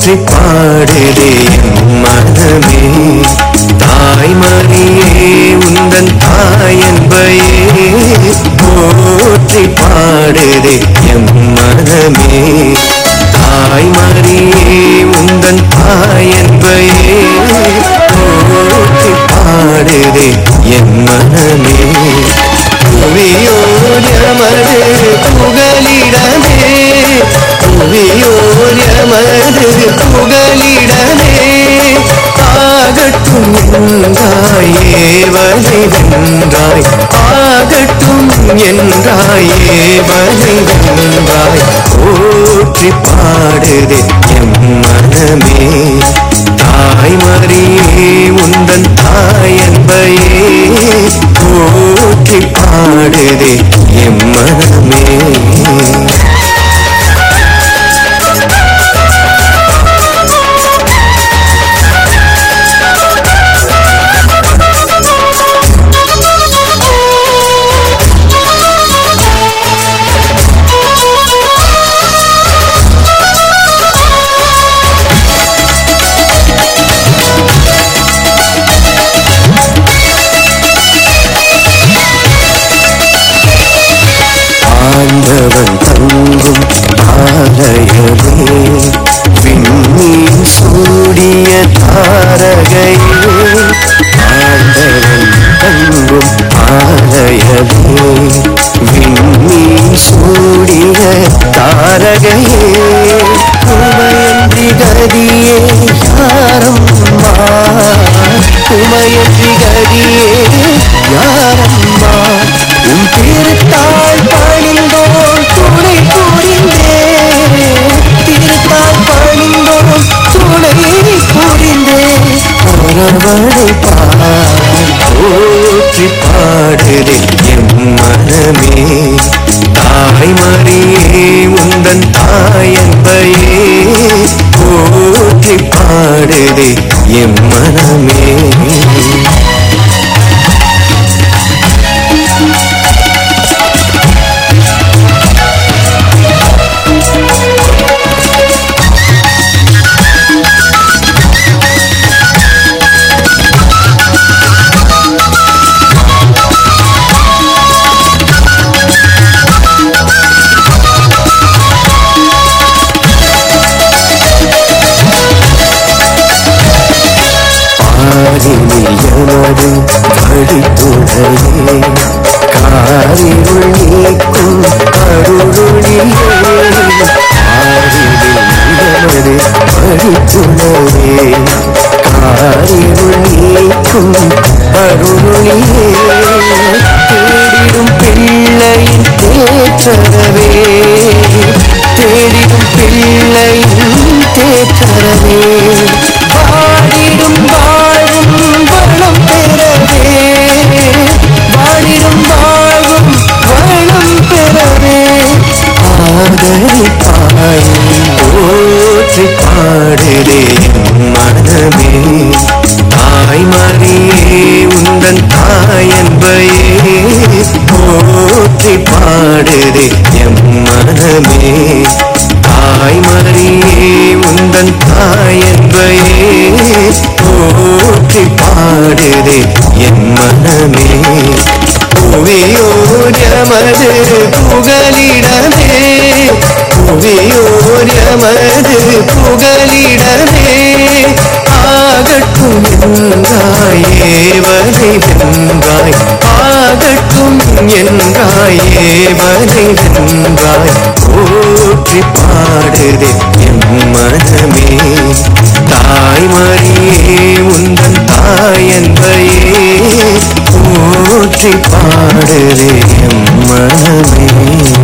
போற்றி பாடுதே என் மனமே தாய்மணியே உந்தன் தாயன்பையே போற்றி பாடுதே எம் மனமே தாய்மணியே உந்தன் தாயன்பையே போற்றி பாடுதே என் மனமே புவியோரமது புகலிடமே புவியோரமது புகலிடமே ஆகட்டும் என்றாயே வலை வென்றாய் ஆகட்டும் என்றாயே வலை வென்றாய் போற்றி பாடுதே எம் மனமே தாய்மறியே உந்தன் தாயன்பையே போற்றி பாடுதே எம் மனமே ஆண்டவன் தங்கும் ஆலயமே விண்மீன் சூடிய தாரகையே ஆண்டவன் தங்கும் ஆலயமே விண்மீன் சூடிய தாரகையே உமையன்றி கதியே யாரம்மா உமையன்றி கதியே யாரம்மா உன் திருத்தாள் பணிந்தோம் துணை புரிந்தே திருத்தாள் பணிந்தோம் துணை புரிந்தே அரவணை பார் போற்றி பாடுதே எம் மனமே தாய்மறியே உந்தன் தாயன்பையே போற்றி பாடுதே எம் மனமே ஆதினியனது படித்துணையே காரிருள் நீக்கும் அருளுளியே ஆதினியனது படித்துணையே காரிருள் நீக்கும் அருளுளியே தேடிடும் பிள்ளையின் தேற்றரவே தேடிடும் பிள்ளையின் தேற்றரவே பாடிடும் வாழும் வளம் பெறவே வாடிடும் வாழும் வளம் பெறவே ஆதரிப்பாய் போற்றி பாடுதே மனமே தாய்மறியே உந்தன் தாயன்பையே போற்றி பாடுதே எம் மனமே தாய்மறியே உந்தன் தாயன்பையே போற்றி பாடுதே என் மனமே புவியோரமது புகலிடமே புவியோரமது புகலிடமே ஆகட்டும் என்றாயே வலை வென்றாய் ஆகட்டும் என்றாயே வலை வென்றாய் போற்றி பாடுதே எம் மனமே தாய்மறியே உந்தன் தாயன்பையே போற்றி பாடுதே எம் மனமே